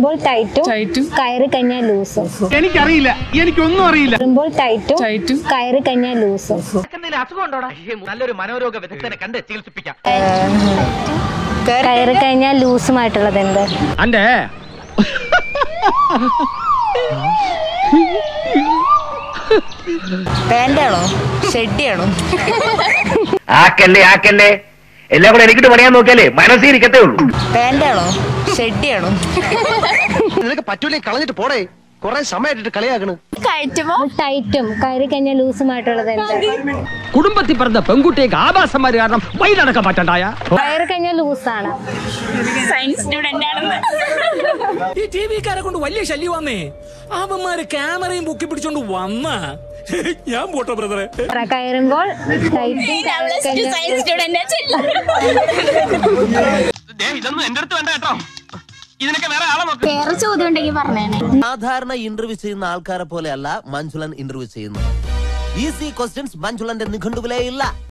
കയറുമ്പോൾ ടൈറ്റും ടൈറ്റും കയറി കഴിഞ്ഞാൽ ലൂസും എനിക്കറിയില്ല എനിക്കൊന്നും അറിയില്ല കയറുമ്പോൾ ടൈറ്റും ടൈറ്റും കയറി കഴിഞ്ഞാൽ ലൂസും നല്ലൊരു മനോരോഗ വിദഗ്ധനെ കണ്ട് ചികിത്സിപ്പിക്കാം കയറി കഴിഞ്ഞാൽ ലൂസുമായിട്ടുള്ളത് എന്ത് അന്റെ പാന്റാണോ ഷെഡിയാണോ ആക്കല്ലേ ആക്കല്ലേ എല്ലാം കൂടെ എനിക്കിട്ട് പണിയാൻ നോക്കിയാലേ മനസ്സിൽ ഇരിക്കത്തേ ഉള്ളൂ പാന്റാണോ ഷെഡിയാണോ നിനക്ക് പറ്റൂലേ കളഞ്ഞിട്ട് പോടേ കൊറേ സമയമായിട്ട് കളിയാക്കണ് കയറ്റുമോ ടൈറ്റും കയറി കഴിഞ്ഞാൽ ലൂസുമായിട്ടുള്ളത് എന്ത് കുടുംബത്തിൽ പറഞ്ഞ പെൺകുട്ടിക്ക് ആഭാസന്മാര് കാരണം വൈകിടക്കാൻ പറ്റണ്ടായ കയറി കഴിഞ്ഞാൽ ലൂസാണ് സയൻസ് സ്റ്റുഡന്റ് ആണെന്ന് ഈ ടി വിക്കാരെ കൊണ്ട് വലിയ ശല്യമാന്നേ അവന്മാര് ക്യാമറയും പൊക്കി പിടിച്ചോണ്ട് വന്ന ഞാൻ പോട്ടോ ബ്രദറെ കയറുമ്പോൾ ടൈറ്റും കയറി കഴിഞ്ഞാൽ സയൻസ് സ്റ്റുഡന്റ് ഇതൊന്നും എന്റെ അടുത്ത് വേണ്ട കേട്ടോ ഇതിനൊക്കെ വേറെ ആളെ നോക്ക് വേറെ ചോദ്യം ഉണ്ടെങ്കിൽ പറഞ്ഞേനെ സാധാരണ ഇന്റർവ്യൂ ചെയ്യുന്ന ആൾക്കാരെ പോലെയല്ല മഞ്ജുളൻ ഇന്റർവ്യൂ ചെയ്യുന്നത് ഈസി ക്വസ്റ്റ്യൻസ് മഞ്ജുളന്റെ നിഘണ്ടുവിലേ ഇല്ല